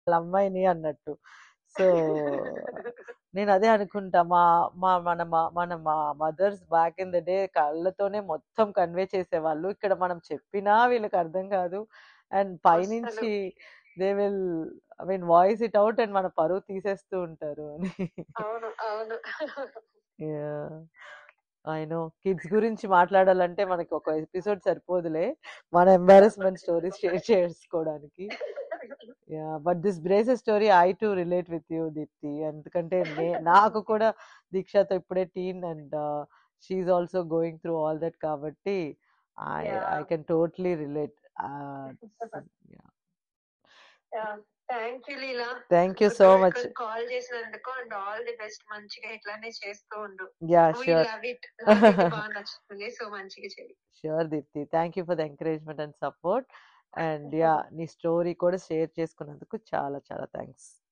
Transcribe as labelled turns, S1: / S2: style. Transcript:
S1: వాళ్ళ అమ్మాయిని అన్నట్టు సో నేను అదే అనుకుంటా మా మా మన మా- మన మా mothers back in the day కళ్ళతోనే మొత్తం కన్వే చేసేవాళ్ళు ఇక్కడ మనం చెప్పినా వీళ్ళకి అర్థం కాదు అండ్ పైనుంచి they will I mean voice it out and మన పరువు తీసేస్తూ ఉంటారు అని
S2: అవును అవును
S1: ఐ నో కిడ్స్ గురించి మాట్లాడాలంటే మనకి ఒక ఎపిసోడ్ సరిపోదులే మన ఎంబారస్మెంట్ స్టోరీస్ షేర్ చేసుకోవడానికి yeah but this braces story I to relate with you Deepthi ఎందుకంటే నే- నాకు కూడా దీక్షతో ఇప్పుడే teen and she also going through all that కాబట్టి I
S2: Yeah.
S1: I can totally relate
S2: thank you Leela
S1: thank you so much
S2: call చేసినందుకు and all the best మంచిగా ఇట్లానే చేస్తూ ఉండు
S1: yeah
S2: We
S1: sure
S2: love it. బాగా నచ్చుతుంది సో మంచిగా చేయి
S1: sure Deepthi thank you for the encouragement and support and yeah నీ స్టోరీ కూడా షేర్ చేసుకున్నందుకు చాలా చాలా థ్యాంక్స్